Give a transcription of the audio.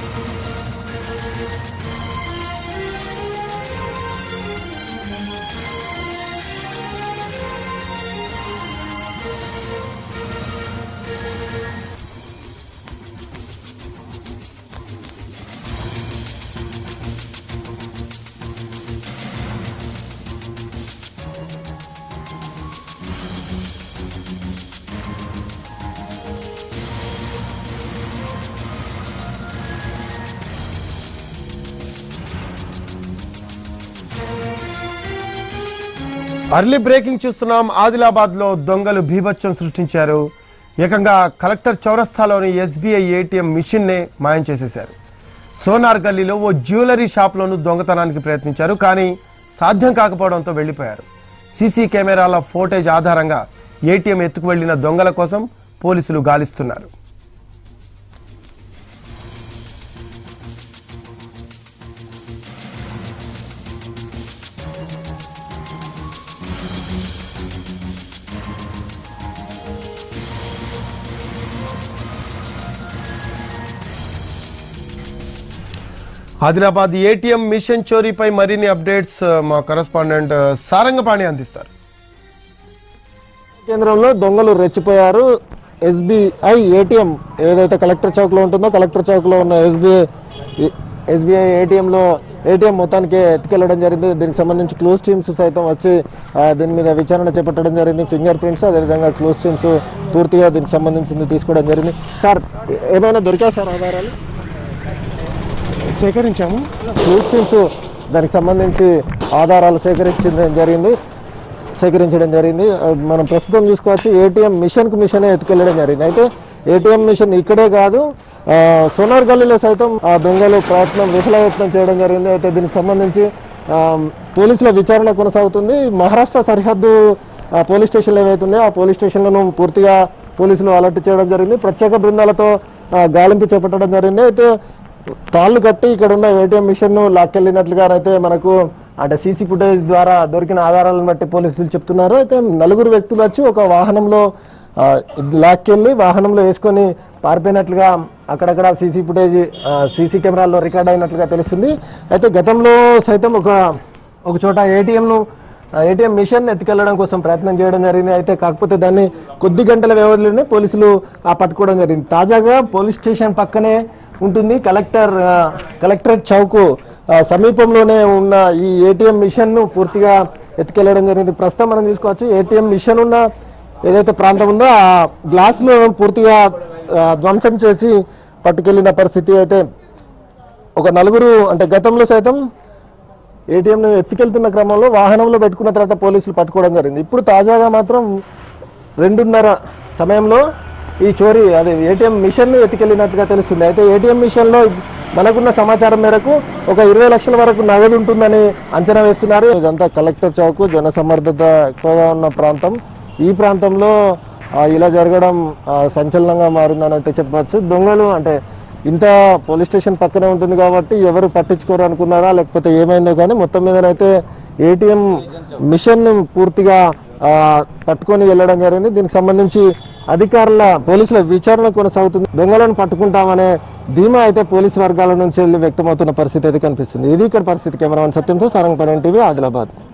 early breaking చూస్తున్నాం ఆదిలాబాద్ లో దొంగలు భీభత్సం సృష్టించారు ఏకంగా కలెక్టర్ చౌరస్తాలోని ఎస్బీఐ ఏటీఎం మిషన్ నే మాయం చేసేశారు సోనార్ గల్లీలో ఓ జ్యువెలరీ షాప్లోనూ దొంగతనానికి ప్రయత్నించారు కానీ సాధ్యం కాకపోవడంతో వెళ్లిపోయారు సీసీ కెమెరాల ఫోటేజ్ ఆధారంగా ఏటీఎం ఎత్తుకు వెళ్లిన దొంగల కోసం పోలీసులు గాలిస్తున్నారు ఆదిలాబాద్ ఏటీఎం మిషన్ చోరీపై మరిన్ని అప్డేట్స్ ఆ, మా కరస్పాండెంట్ ఆ, సారంగపాణి అందిస్తారు కేంద్రంలో దొంగలు రెచ్చిపోయారు ఎస్బీఐ ఏటీఎం ఏదైతే కలెక్టర్ చౌక్ లో ఉంటుందో కలెక్టర్ చౌక్ లో ఉన్న ఎస్బీఐ ఎస్బీఐ ఏటీఎంలో ఏటీఎం మొత్తానికి ఎత్తుకెళ్లడం జరిగింది దీనికి సంబంధించి క్లోజ్ టీమ్స్ సైతం వచ్చి ఆ, దీని మీద విచారణ చేపట్టడం జరిగింది ఫింగర్ ప్రింట్స్ అదేవిధంగా క్లోజ్ టీమ్స్ పూర్తిగా దీనికి సంబంధించింది తీసుకోవడం జరిగింది సార్ ఏమైనా దొరికా సార్ ఆధారాలు సేకరించాము క్లోజ్ టీమ్స్ దానికి సంబంధించి ఆధారాలు సేకరించడం జరిగింది సేకరించడం జరిగింది ఆ, మనం ప్రస్తుతం చూసుకోవచ్చు ఏటీఎం మిషన్కు మిషనే ఎత్తుకెళ్ళడం జరిగింది అయితే ఏటీఎం మిషన్ ఇక్కడే కాదు ఆ, సోనార్ గల్లీలో సైతం ఆ దొంగలు ప్రయత్నం విఫలయత్నం చేయడం జరిగింది అయితే దీనికి సంబంధించి ఆ, పోలీసుల విచారణ కొనసాగుతుంది మహారాష్ట్ర సరిహద్దు ఆ, పోలీస్ స్టేషన్లు ఏవైతే ఉన్నాయో ఆ పోలీస్ స్టేషన్లను పూర్తిగా పోలీసులు అలర్ట్ చేయడం జరిగింది ప్రత్యేక బృందాలతో ఆ, గాలింపు చేపట్టడం జరిగింది అయితే తాళ్ళు కట్టి ఇక్కడ ఉన్న ఏటీఎం మిషన్ ను లాక్కెళ్ళినట్లుగా అయితే మనకు అంటే సీసీ ఫుటేజ్ ద్వారా దొరికిన ఆధారాలను బట్టి పోలీసులు చెప్తున్నారు అయితే నలుగురు వ్యక్తులు వచ్చి ఒక వాహనంలో ఆ, లాక్కెళ్ళి వాహనంలో వేసుకొని పారిపోయినట్లుగా అక్కడక్కడ సీసీ ఫుటేజ్ సీసీ కెమెరాల్లో రికార్డ్ అయినట్లుగా తెలుస్తుంది అయితే గతంలో సైతం ఒక ఒక చోట ఏటీఎంను ఏటీఎం మిషన్ ఎత్తుకెళ్లడం కోసం ప్రయత్నం చేయడం జరిగింది అయితే కాకపోతే దాన్ని కొద్ది గంటల వ్యవధిలోనే పోలీసులు ఆ, పట్టుకోవడం జరిగింది తాజాగా పోలీస్ స్టేషన్ పక్కనే ఉంటుంది కలెక్టర్ ఆ, కలెక్టరేట్ చౌక్ ఆ, సమీపంలోనే ఉన్న ఈ ఏటీఎం మిషన్ ను పూర్తిగా ఎత్తుకెళ్లడం జరిగింది ప్రస్తుతం మనం చూసుకోవచ్చు ఏటీఎం మిషన్ ఉన్న ఏదైతే ప్రాంతం ఉందో ఆ గ్లాస్ ను పూర్తిగా ఆ, ధ్వంసం చేసి పట్టుకెళ్లిన పరిస్థితి అయితే ఒక నలుగురు అంటే గతంలో సైతం ఏటీఎంను ఎత్తుకెళ్తున్న క్రమంలో వాహనంలో పెట్టుకున్న తర్వాత పోలీసులు పట్టుకోవడం జరిగింది ఇప్పుడు తాజాగా మాత్రం రెండున్నర సమయంలో ఈ చోరీ అదే ఏటీఎం మిషన్ను ఎత్తుకెళ్ళినట్టుగా తెలుస్తుంది అయితే ఏటీఎం మిషన్లో మనకున్న సమాచారం మేరకు ఒక ఇరవై లక్షల వరకు నగదు ఉంటుందని అంచనా వేస్తున్నారు ఇదంతా కలెక్టర్ చౌక్ జనసమర్థత ఎక్కువగా ఉన్న ప్రాంతం ఈ ప్రాంతంలో ఆ, ఇలా జరగడం ఆ, సంచలనంగా మారిందని అయితే చెప్పవచ్చు దొంగలు అంటే ఇంత పోలీస్ స్టేషన్ పక్కనే ఉంటుంది కాబట్టి ఎవరు పట్టించుకోరు అనుకున్నారా లేకపోతే ఏమైందో కానీ మొత్తం మీదనైతే ఏటీఎం మిషన్ పూర్తిగా ఆ, పట్టుకొని వెళ్ళడం జరిగింది దీనికి సంబంధించి అధికారుల పోలీసుల విచారణ కొనసాగుతుంది దొంగలను పట్టుకుంటామనే ధీమా అయితే పోలీసు వర్గాల నుంచి వెళ్ళి వ్యక్తమవుతున్న పరిస్థితి అయితే కనిపిస్తుంది ఇది ఇక్కడ పరిస్థితి కెమెరామెన్ సత్యంతో సారంగపల్లి టీవీ ఆదిలాబాద్